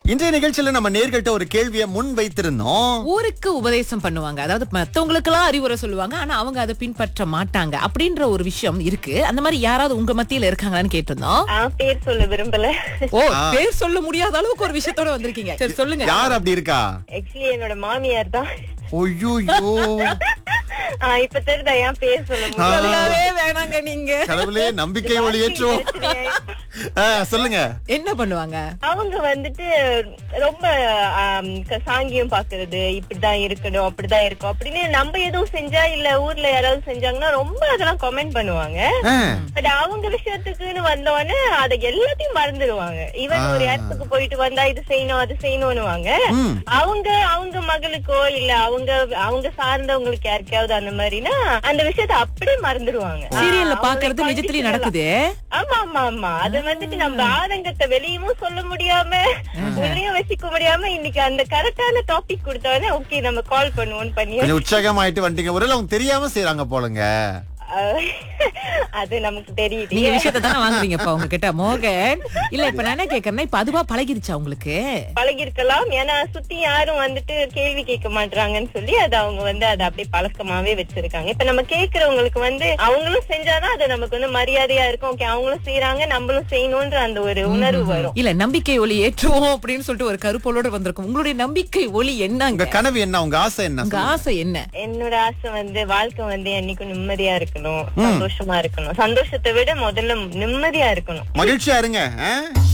இன்றைய நிகழ்ச்சியில நம்ம நேர்கள்ட்ட ஒரு கேள்வியை முன் வைத்திருந்தோம் ஊருக்கு உபதேசம் பண்ணுவாங்க அதாவது மத்தவங்களுக்கு எல்லாம் அறிவுரை சொல்லுவாங்க ஆனா அவங்க அதை பின்பற்ற மாட்டாங்க அப்படின்ற ஒரு விஷயம் இருக்கு அந்த மாதிரி யாராவது உங்க மத்தியில இருக்காங்களான்னு கேட்டிருந்தோம் ஆ, பேர் சொல்ல விரும்பல ஓ பேர் சொல்ல முடியாத அளவுக்கு ஒரு விஷயத்தோட வந்திருக்கீங்க சரி சொல்லுங்க யார் அப்படி இருக்கா ஆக்சுவலி என்னோட மாமியார் தான் ஐயோ ஆ, இப்ப தெரியுதா ஏன் பேர் சொல்ல முடியல சொல்லவே வேணாங்க நீங்க கடவுளே நம்பிக்கை ஒளியேற்றுவோம் ஆ, சொல்லுங்க என்ன பண்ணுவாங்க அவங்க வந்துட்டு ரொம்ப ஆம், க- சாங்கியம் பாக்குறது இப்படிதான் இருக்கணும் அப்படிதான் இருக்கும் அப்படின்னு நம்ம எதுவும் செஞ்சா இல்ல ஊர்ல யாராவது செஞ்சாங்கன்னா ரொம்ப அதெல்லாம் கமெண்ட் பண்ணுவாங்க ஆ, பட் அவங்க விஷயத்துக்குன்னு வந்தோடனே அதை எல்லாத்தையும் மறந்துடுவாங்க ஈவன் ஒரு இடத்துக்கு போயிட்டு வந்தா இது செய்யணும் அது செய்யணும்னுவாங்க ம். அவங்க அவங்க மகளுக்கோ இல்ல அவங்க அவங்க சார்ந்தவங்களுக்கு யாருக்காவது அந்த மாதிரினா அந்த விஷயத்த அப்படியே மறந்துடுவாங்க சீரியல்ல ஆ, பாக்குறது அவங்களை நிஜத்திலயும் condition நடக்குது ஆமா ஆமா ஆமா அது வந்துட்டு நம்ம ஆதங்கத்தை வெளியவும் சொல்ல முடியாம உள்ளயும் வச்சுக்க முடியாம இன்னைக்கு அந்த கரெக்டான டாபிக் கொடுத்தோடனே ஓகே நம்ம கால் பண்ணுவோம்னு பண்ணி கொஞ்சம் உற்சாகமாயிட்டு வந்துட்டீங்க ஒருவேளை அவங்க தெரியாம செய்யறாங்க போலங்க அஹ், அது நமக்கு தெரியுது நீங்க விஷயத்த தானே வாங்குறீங்க இப்ப உங்க கிட்ட மோகன் இல்ல இப்ப நான் என்ன கேக்குறேன்னா இப்ப அதுவா பழகிருச்சா உங்களுக்கு பழகிருக்கலாம் ஏன்னா சுத்தி யாரும் வந்துட்டு கேள்வி கேட்க மாட்டாங்கன்னு சொல்லி அது அவங்க வந்து அதை அப்படியே பழக்கமாவே வச்சிருக்காங்க இப்ப நம்ம கேக்குறவங்களுக்கு வந்து அவங்களும் செஞ்சாதான் அது நமக்கு வந்து மரியாதையா இருக்கும் ஓகே அவங்களும் செய்யறாங்க நம்மளும் செய்யணும்ன்ற அந்த ஒரு உணர்வு வரும் இல்ல நம்பிக்கை ஒளி ஏற்றுவோம் அப்படின்னு சொல்லிட்டு ஒரு கருப்பொருளோட வந்திருக்கும் உங்களுடைய நம்பிக்கை ஒளி உங்க என்னங்க கனவு என்ன உங்க ஆசை என்ன உங்க ஆசை என்ன என்னோட ஆசை வந்து வாழ்க்கை வந்து என்னைக்கும் நிம்மதியா இருக்கணும் சந்தோஷமா இருக்கணும் சந்தோஷத்தை விட முதல்ல நிம்மதியா இருக்கணும் மகிழ்ச்சியா இருங்க ஆ?